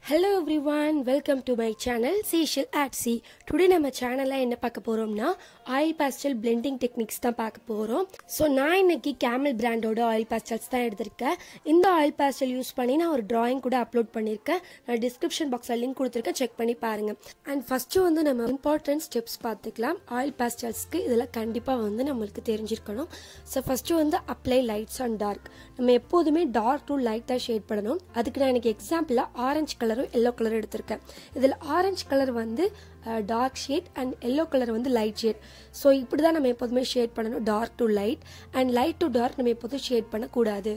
hello everyone welcome to my channel சீஷல் ஆட் சி டுடே நம்ம சேனலில் என்ன பார்க்க போகிறோம்னா ஆயில் பாஸ்டல் பிளெண்டிங் டெக்னிக்ஸ் தான் பார்க்க போகிறோம் ஸோ நான் இன்னைக்கு கேமல் பிராண்டோட ஆயில் பாஸ்டல்ஸ் தான் எடுத்திருக்கேன் இந்த ஆயில் பாஸ்டல் யூஸ் பண்ணி நான் ஒரு டிராயிங் கூட அப்லோட் பண்ணியிருக்கேன் நான் டிஸ்கிரிப்ஷன் பாக்ஸில் லிங்க் கொடுத்துருக்கேன் செக் பண்ணி பாருங்கள் அண்ட் ஃபஸ்ட்டு வந்து நம்ம இம்பார்ட்டன்ட் ஸ்டெப்ஸ் பார்த்துக்கலாம் ஆயில் பாஸ்டல்ஸ்க்கு இதில் கண்டிப்பாக வந்து நம்மளுக்கு தெரிஞ்சிருக்கணும் ஸோ ஃபஸ்ட்டு வந்து அப்ளை லைட்ஸ் அண்ட் டார்க் நம்ம எப்போதுமே டார்க் டு லைட்டாக ஷேட் பண்ணணும் அதுக்கு நான் எனக்கு எக்ஸாம்பிளாக ஆரஞ்சு கலரும் எல்லோ கலரும் எடுத்திருக்கேன் இதில் ஆரஞ்சு கலர் வந்து dark shade and yellow colour வந்து லைட் ஷேட் ஸோ இப்படி தான் நம்ம எப்போதுமே ஷேட் பண்ணணும் dark to light and light to dark நம்ம எப்போதும் ஷேட் பண்ணக்கூடாது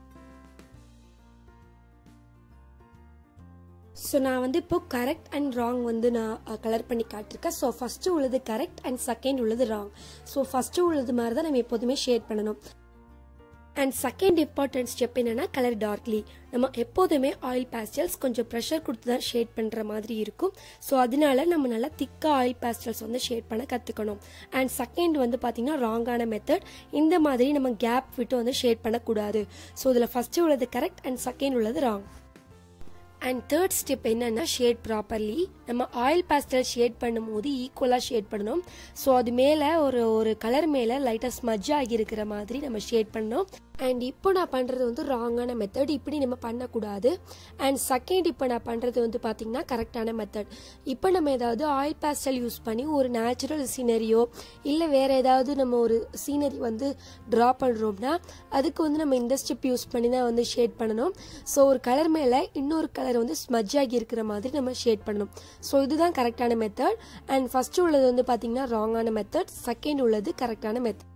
ஸோ நான் வந்து இப்போ கரெக்ட் அண்ட் ராங் வந்து நான் கலர் பண்ணி காட்டிருக்கேன் ஸோ ஃபஸ்ட்டு உள்ளது கரெக்ட் அண்ட் செகண்ட் உள்ளது ராங் ஸோ ஃபஸ்ட்டு உள்ளது மாதிரி தான் நம்ம எப்போதுமே ஷேட் பண்ணணும் அண்ட் செகண்ட் இம்பார்ட்டன்ட் ஸ்டெப் என்னன்னா கலர் டார்க்லி நம்ம எப்போதுமே ஆயில் பேஸ்டல்ஸ் கொஞ்சம் ப்ரெஷர் கொடுத்து தான் ஷேட் பண்ணுற மாதிரி இருக்கும் ஸோ அதனால நம்ம நல்லா திக்காக ஆயில் பேஸ்டல்ஸ் வந்து ஷேட் பண்ண கற்றுக்கணும் அண்ட் செகண்ட் வந்து பார்த்தீங்கன்னா ராங்கான மெத்தட் இந்த மாதிரி நம்ம கேப் விட்டு வந்து ஷேட் பண்ணக்கூடாது ஸோ இதில் ஃபஸ்ட்டு உள்ளது கரெக்ட் அண்ட் செகண்ட் உள்ளது ராங் அண்ட் தேர்ட் ஸ்டெப் என்னன்னா ஷேட் ப்ராப்பர்லி நம்ம ஆயில் பேஸ்டல் ஷேட் பண்ணும்போது ஈக்குவலாக ஷேட் பண்ணணும் ஸோ அது மேலே ஒரு ஒரு கலர் மேலே லைட்டாக ஸ்மஜ் ஆகி இருக்கிற மாதிரி நம்ம ஷேட் பண்ணணும் அண்ட் இப்போ நான் பண்ணுறது வந்து ராங்கான மெத்தட் இப்படி நம்ம பண்ணக்கூடாது அண்ட் செகண்ட் இப்போ நான் பண்ணுறது வந்து பார்த்திங்கன்னா கரெக்டான மெத்தட் இப்போ நம்ம ஏதாவது ஆயில் பேஸ்டல் யூஸ் பண்ணி ஒரு நேச்சுரல் சீனரியோ இல்லை வேறு ஏதாவது நம்ம ஒரு சீனரி வந்து ட்ரா பண்ணுறோம்னா அதுக்கு வந்து நம்ம இந்த ஸ்டெப் யூஸ் பண்ணி தான் வந்து ஷேட் பண்ணணும் ஸோ ஒரு கலர் மேலே இன்னொரு கலர் வந்து ஸ்மஜ் ஆகி இருக்கிற மாதிரி நம்ம ஷேட் பண்ணணும் ஸோ இதுதான் கரெக்டான மெத்தட் அண்ட் ஃபர்ஸ்ட் உள்ளது வந்து பார்த்தீங்கன்னா ராங்கான மெத்தட் செகண்ட் உள்ளது கரெக்டான மெத்தட்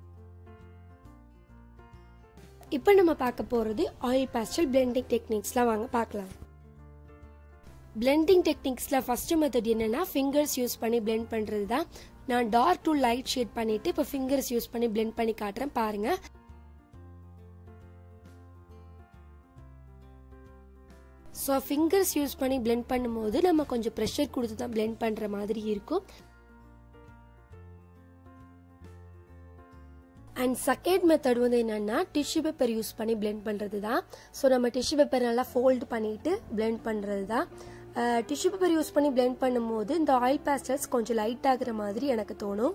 இப்போ நம்ம பார்க்க போகிறது ஆயில் பேஸ்டல் பிளெண்டிங் டெக்னிக்ஸ்லாம் வாங்க பார்க்கலாம் பிளெண்டிங் டெக்னிக்ஸில் ஃபஸ்ட்டு மெத்தட் என்னென்னா ஃபிங்கர்ஸ் யூஸ் பண்ணி பிளெண்ட் பண்ணுறது தான் நான் டார்க் டு லைட் ஷேட் பண்ணிவிட்டு இப்போ ஃபிங்கர்ஸ் யூஸ் பண்ணி பிளெண்ட் பண்ணி காட்டுறேன் பாருங்கள் ஸோ ஃபிங்கர்ஸ் யூஸ் பண்ணி பிளெண்ட் பண்ணும்போது நம்ம கொஞ்சம் ப்ரெஷர் கொடுத்து தான் பிளெண்ட் பண்ணுற மாதிரி இருக்கும் அண்ட் செகண்ட் மெத்தட் வந்து என்னன்னா டிஷ்யூ பேப்பர் யூஸ் பண்ணி பிளெண்ட் பண்ணுறது தான் ஸோ நம்ம டிஷ்யூ பேப்பர் நல்லா ஃபோல்டு பண்ணிட்டு பிளெண்ட் பண்ணுறது தான் டிஷ்யூ பேப்பர் யூஸ் பண்ணி பிளெண்ட் பண்ணும்போது இந்த ஆயில் பேஸ்டல்ஸ் கொஞ்சம் லைட் ஆகுற மாதிரி எனக்கு தோணும்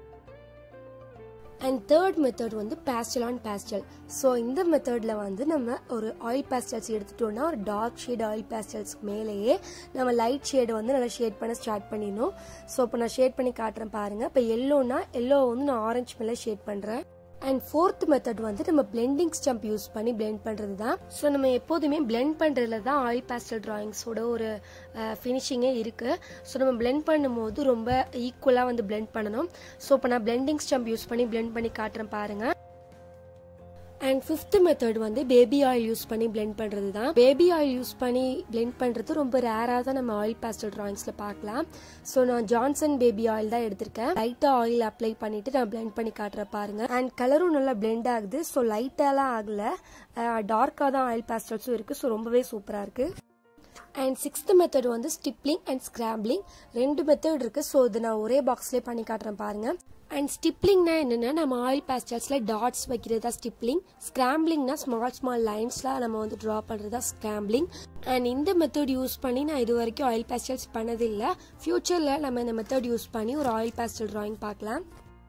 அண்ட் தேர்ட் மெத்தட் வந்து பேஸ்டல் ஆன் பேஸ்டல் ஸோ இந்த மெத்தடில் வந்து நம்ம ஒரு ஆயில் பேஸ்டல்ஸ் எடுத்துட்டோம்னா ஒரு டார்க் ஷேட் ஆயில் பேஸ்டல்ஸ்க்கு மேலேயே நம்ம லைட் ஷேடை வந்து நல்லா ஷேட் பண்ண ஸ்டார்ட் பண்ணிடணும் ஸோ இப்போ நான் ஷேட் பண்ணி காட்டுறேன் பாருங்கள் இப்போ எல்லோனா எல்லோ வந்து நான் ஆரஞ்சு மேலே ஷேட் பண்ணுறேன் அண்ட் ஃபோர்த் மெத்தட் வந்து நம்ம பிளெண்டிங் ஸ்டம்ப் யூஸ் பண்ணி பிளெண்ட் பண்ணுறது தான் ஸோ நம்ம எப்போதுமே பிளெண்ட் பண்ணுறதுல தான் ஆயில் பேஸ்டல் ட்ராயிங்ஸோட ஒரு ஃபினிஷிங்கே இருக்குது ஸோ நம்ம பிளெண்ட் பண்ணும்போது ரொம்ப ஈக்குவலாக வந்து பிளெண்ட் பண்ணணும் ஸோ இப்போ நான் பிளெண்டிங் ஸ்டம்ப் யூஸ் பண்ணி பிளெண்ட் பண்ணி காட்டுறேன் பாருங்கள் அண்ட் ஃபிஃப்த் மெத்தட் வந்து பேபி ஆயில் யூஸ் பண்ணி பிளெண்ட் பண்ணுறது தான் பேபி ஆயில் யூஸ் பண்ணி பிளெண்ட் பண்ணுறது ரொம்ப ரேராக தான் நம்ம ஆயில் பேஸ்டல் ட்ராயிங்ஸில் பார்க்கலாம் ஸோ நான் ஜான்சன் பேபி ஆயில் தான் எடுத்திருக்கேன் லைட்டாக ஆயில் அப்ளை பண்ணிட்டு நான் பிளெண்ட் பண்ணி காட்டுறேன் பாருங்க அண்ட் கலரும் நல்லா பிளெண்ட் ஆகுது ஸோ லைட்டாலாம் ஆகல டார்க்காக தான் ஆயில் பேஸ்டல்ஸும் இருக்குது ஸோ ரொம்பவே சூப்பராக இருக்குது அண்ட் சிக்ஸ்த் மெத்தட் வந்து ஸ்டிப்லிங் அண்ட் ஸ்கிராம்பிளிங் ரெண்டு மெத்தட் இருக்குது ஸோ இது நான் ஒரே பாக்ஸ்லேயே பண்ணி காட்டுறேன் பாருங்கள் அண்ட் ஸ்டிப்லிங்னா என்னென்னா நம்ம ஆயில் பேஸ்டல்ஸில் டாட்ஸ் வைக்கிறது தான் ஸ்டிப்லிங் ஸ்கிராம்பிளிங்னா ஸ்மால் ஸ்மால் லைன்ஸ்லாம் நம்ம வந்து ட்ரா பண்ணுறது தான் ஸ்கிராம்பிளிங் அண்ட் இந்த மெத்தட் யூஸ் பண்ணி நான் இது வரைக்கும் ஆயில் பேஸ்டல்ஸ் பண்ணதில்லை ஃப்யூச்சரில் நம்ம இந்த மெத்தட் யூஸ் பண்ணி ஒரு ஆயில் பேஸ்டல் ட்ராயிங் பார்க்கலாம்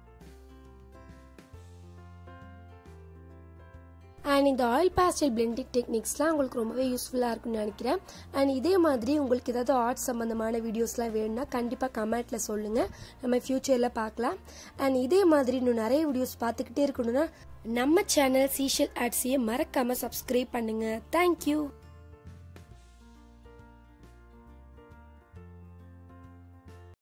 அண்ட் இந்த ஆயில் பேஸ்டல் பிளெண்டிங் டெக்னிக்ஸ்லாம் உங்களுக்கு ரொம்பவே யூஸ்ஃபுல்லாக இருக்கும்னு நினைக்கிறேன் அண்ட் இதே மாதிரி உங்களுக்கு ஏதாவது ஆர்ட் சம்மந்தமான வீடியோஸ்லாம் வேணும்னா கண்டிப்பாக கமெண்ட்டில் சொல்லுங்கள் நம்ம ஃப்யூச்சரில் பார்க்கலாம் அண்ட் இதே மாதிரி இன்னும் நிறைய வீடியோஸ் பார்த்துக்கிட்டே இருக்கணும்னா நம்ம சேனல் சீஷல் ஆட்ஸியை மறக்காமல் சப்ஸ்கிரைப் பண்ணுங்கள் தேங்க்யூ